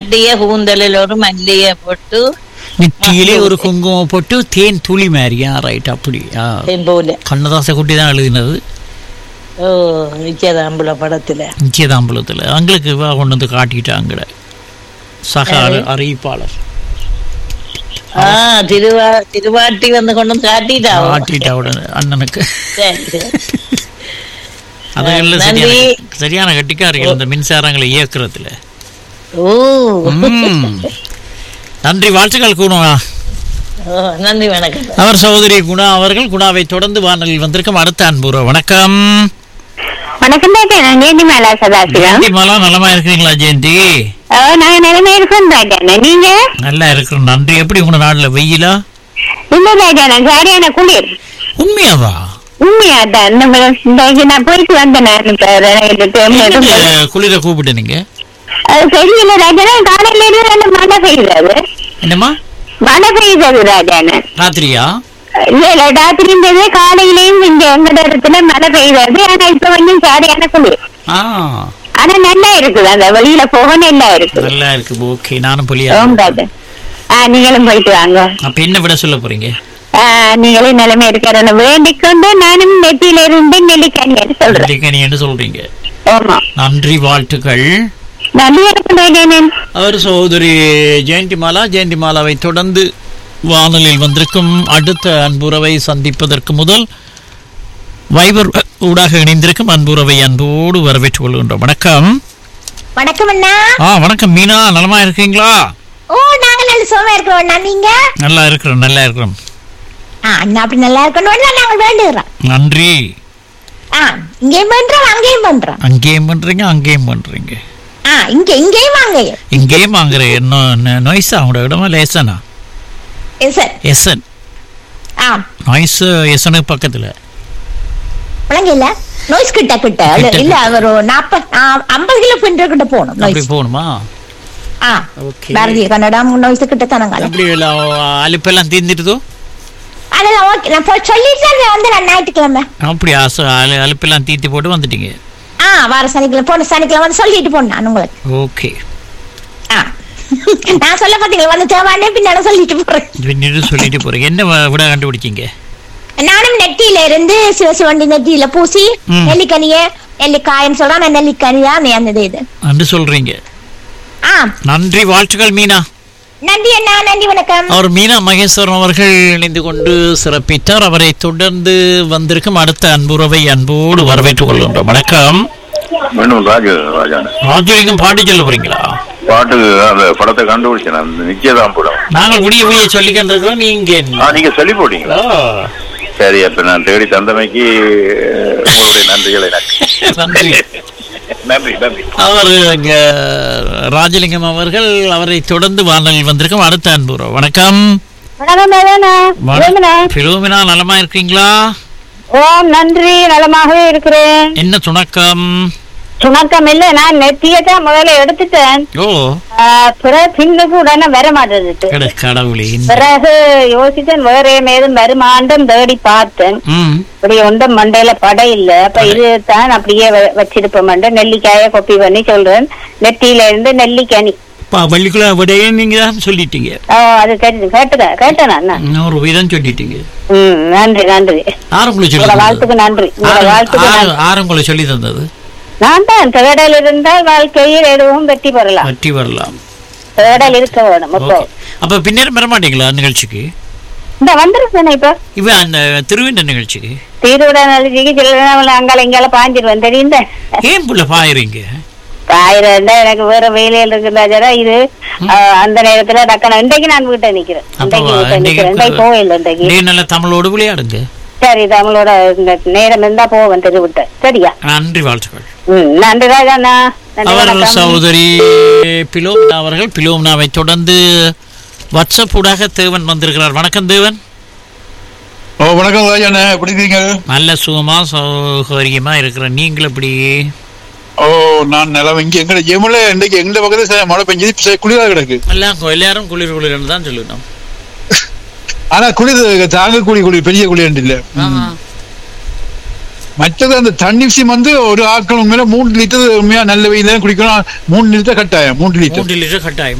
கட்டிய கூந்தலில் ஒரு மல்லியை போட்டு நெற்றியிலே ஒரு குங்குமம் போட்டு தேன் துளி மாதிரியா ரைட் அப்படி ஆ. தென் போல கண்ணதாச குட்டி தான் எழுதினது ஓ நிச்சயதாம்புல படத்துல நிச்சயதாம்பலத்தில் அவங்களுக்கு இவ கொண்டு வந்து காட்டிட்டாங்கட சக அறி- அறிவிப்பாளர் ஆ திருவா திருவாட்டி வந்து கொண்டு வந்து காட்டிட்டா காட்டிட்டா உடனே அண்ணனுக்கு சரி சரி அதுகளில் நன்றி. சரியான சரியான கட்டிக்காரர்கள் இந்த மின்சாரங்களை இயக்குறதுல ஓ ம். நன்றி வாழ்த்துக்கள் குணா ஓ, நன்றி வணக்கம் அவர் சகோதரி குணா அவர்கள் குணாவை தொடர்ந்து வானலில் வந்திருக்கும் அடுத்த அன்புற வணக்கம் வணக்கம் ராஜா நான் ஜெயந்தி மேலா சதாசிவம் ஜெயந்தி மாலா நலமா இருக்கிறீங்களா ஜெயந்தி ஓ, நாங்க நிலைமை இருக்கோம் ராஜா நீங்க நல்லா இருக்கிறோம் நன்றி எப்படி உங்க நாடுல வெயிலா இல்ல ராஜா நான் சரியான குளிர் உண்மையாவா உண்மையாதான் நம்ம இந்த இது நான் போயிட்டு வந்தேன் நான் இப்ப ரெண்டு term எதுவும் போல. என்னங்க குளிர கூப்பிட்டு நீங்க அது தெரியல ராஜா காலையில இருந்து நல்ல மழை பெய்யுது என்னம்மா மழை பெய்யுது ராஜான ராத்திரியா இல்ல இல்ல ராத்திரி இருந்தது காலையிலயும் இங்க எங்க இடத்துல மழை பெய்யுது ஆனா இப்ப கொஞ்சம் சரியான குளிர் ஆ ஆனா நல்லா இருக்குது அந்த வெளியில போக நல்லா இருக்குது நல்லா இருக்கு ஓகே நானும் புலியா ஓம் ராஜா ஆ நீங்களும் போயிட்டு வாங்க அப்ப என்ன விட சொல்ல போறீங்க ஆ, நீங்களே நிலைமை இருக்கிறன்னு வேண்டிக் கொண்டு நானும் நெத்தியில இருந்து நெல்லிக்கனின்னு சொல்றேன் இன்னைக்கு நீ என்ன சொல்றீங்க ஆமா நன்றி வாழ்த்துக்கள் நன்றி வணக்கம் ராஜானன் அவர் சகோதரி ஜெயந்தி மாலா ஜெயந்தி மாலாவை தொடர்ந்து வானலில் வந்திருக்கும் அடுத்த அன்புறவை சந்திப்பதற்கு முதல் வைபர் ஊடாக இணைந்திருக்கும் அன்புறவை அன்போடு வரவேற்றுக் கொள்கின்றோம் வணக்கம் வணக்கம் அண்ணா ஆ வணக்கம் மீனா நலமா இருக்கீங்களா ஓ நாங்க நல்ல சுகமா இருக்கிறோம் அண்ணா நீங்க நல்லா இருக்கிறோம் நல்லா இருக்கிறோம் ஆ, அண்ணா அப்படி நல்லா இருக்கணும் நாங்க வேண்டுகிறோம் நன்றி ஆ இங்கேயும் பண்றோம் அங்கேயும் பண்றோம் அங்கேயும் பண்றீங்க அங்கேயும் பண்றீங்க ஆ இங்க இங்கேயும் அங்கேயும் இங்கேயும் வாங்குறேன் என்ன நொய்ஸா உங்களோட இடமா லேசனா எஸ் சார் எஸ்என் ஆ நாய்ஸ் எஸ்எனுக்கு பக்கத்துல விளங்க இல்ல நோய்ஸ் கிட்ட கிட்ட இல்ல, கிட்ட, இல்ல ஒரு நாற்பது ஐம்பது கிலோ பின்னர் கிட்ட போகணும் அப்படி நோய்ஸ் போகணுமா ஆ ஓகே பாரதிய கன்னடம் நோய்ஸ் கிட்ட தானங்க அப்படி எல்லாம் அலுப்பெல்லாம் தீர்ந்துட்டுதோ அதெல்லாம் ஓகே நான் போய் சொல்லிட்டு தான் வந்து நான் ஞாயிற்றுக்கிழமை அப்படி ஆசை அலு அலுப்பெல்லாம் தீர்த்து போட்டு வந்துட்டீங்க ஆ வார சனிக்கிழமை போன சனிக்கிழமை வந்து சொல்லிட்டு போனேன் நான் உங்களுக்கு ஓகே ஆ நான் சொல்ல பாத்தீங்களா வந்து தேவானே பின்னால சொல்லிட்டு போறேன் பின்னிட்டு சொல்லிட்டு போறீங்க என்ன வ- விட கண்டுபிடிச்சீங்க நானும் நெத்தியில இருந்து சிவசிவண்டி நெத்தியில பூசி ம். நெல்லிக்கனிய நெல்லிக்காயன்னு சொல்றேன் நான் நெல்லிக்கனியா அந்த இது அன்று சொல்றீங்க ஆ நன்றி வாழ்த்துக்கள் மீனா நன்றி அண்ணா நன்றி வணக்கம் அவர் மீனா மகேஸ்வரன் அவர்கள் இணைந்து கொண்டு சிறப்பித்தார் அவரை தொடர்ந்து வந்திருக்கும் அடுத்த அன்புறவை அன்போடு வரவேற்றுக் கொள்கின்றோம் வணக்கம் மீண்டும் ராஜு ராஜான ராஜலிங்கம் பாட்டி சொல்ல போறீங்களா பாட்டு அந்த படத்தை கண்டுபிடிச்சேன் அந்த நிச்சயதாம் படம் நாங்கள் விடிய விடிய சொல்லிக்கிட்டு இருக்கிறோம் நீங்க ஆ நீங்க சொல்லி போட்டீங்களா ஆ, சரி அப்ப நான் தேடி தந்தமைக்கு உங்களுடைய நன்றிகளை எனக்கு நன்றி நன்றி நன்றி அவர் இங்க ராஜலிங்கம் அவர்கள் அவரை தொடர்ந்து வானலில் வந்திருக்கும் அடுத்த அன்புறோ வணக்கம் வணக்கம் ராஜானா வேணுனா? பிலோமினா நலமா இருக்கீங்களா ஓம் நன்றி நலமாகவே இருக்கிறேன் என்ன சுணக்கம் சுணக்கம் இல்ல நான் நெத்தியை தான் முதல்ல எடுத்துட்டேன் ஓ ஆ, பிறகு பின்னுக்கு உடனே வர மாட்டேது கட கடவுளே இந்த- பிறகு யோசித்தேன் வேற ஏதும் வருமாண்டம் தேடி பார்த்தேன் ம் இப்படி ஒன்றும் மண்டையில படை இல்ல அப்ப இது தான் அப்படியே வ- வச்சிருப்போம் நெல்லிக்காய கொப்பி பண்ணி சொல்றேன் நெத்தியில இருந்து நெல்லிக்கனி பா வள்ளிக்குள்ள விடையே நீங்க தான் சொல்லிட்டீங்க ஓ அது தெரிஞ்சு கேட்டுக்க கேட்டேன் நான் இன்னொரு விதம் சொல்லிட்டீங்க ம் நன்றி நன்றி ஆறுங்களை சொல்லி உங்களோட தந்தது? வாழ்த்துக்கு நன்றி உங்களோட ஆறு- வாழ்த்துக்கு ஆறு- நன்றி ஆறுங்களை சொல்லி தந்தது நான் தான் தேடல் இருந்தால் வாழ்க்கையில் எதுவும் வெற்றி பெறலாம் வெற்றி வரலாம் தேடல் இருக்க வேணும் அப்போ ஓகே அப்ப பின்னேறம் பெற மாட்டீங்களா நிகழ்ச்சிக்கு இந்த வந்துருக்கேன் இப்ப இவ அந்த திருவிண்ட நிகழ்ச்சிக்கு தீருட நிகழ்ச்சிக்கு சில அங்கால இங்கால பாஞ்சிருவேன் தெரியுந்த ஏன் புள்ள பாயிறீங்க ஆயிரம் இருந்தா எனக்கு வேற வேலையில் இருக்குதா இது ஆஹ், அந்த நேரத்துல டக்குனு இன்றைக்கு நான் வீட்டை நிக்கிறேன் அப்ப இன்றைக்கு வீட்டை நிக்கிறேன் இன்றைக்கு போகல இன்றைக்கு நீ நல்ல தமிழோடு விளையாடுங்க சரி தமிழோட இந்த நேரம் இருந்தா போவேன் தெருவிட்ட சரியா நன்றி வாழ்த்துக்கள் ம் நன்றி ராஜாண்ணா நன்றி அவர் வணக்கம் சகோதரி பிலோம்னா அவர்கள் பிலோம்னாவை தொடர்ந்து வாட்ஸ்அப் ஊடாக தேவன் வந்திருக்கிறார் வணக்கம் தேவன் ஓ வணக்கம் ராஜாண்ணே எப்படி இருக்கீங்க நல்ல சுகமா சௌகரியமா இருக்கிற நீங்கள் எப்படி ஓ நான் நிலம் இங்க எங்க எமல இன்னைக்கு எங்க பக்கத்துல ச- மழை பெஞ்சது ச- குளிரா கிடக்கு எல்லாம் எல்லாரும் குளிர் குளிர்னு தான் சொல்லணும் ஆனா குளிர் தாங்க குழி குளிர் பெரிய குளிர் இல்ல மற்றது அந்த தண்ணி விஷயம் வந்து ஒரு ஆட்கள் உண்மையில மூணு லிட்டர் உண்மையா நல்ல வெயில குடிக்கணும் மூணு லிட்டர் கட்டாயம் மூணு லிட்டர் மூன்று லிட்டர் கட்டாயம்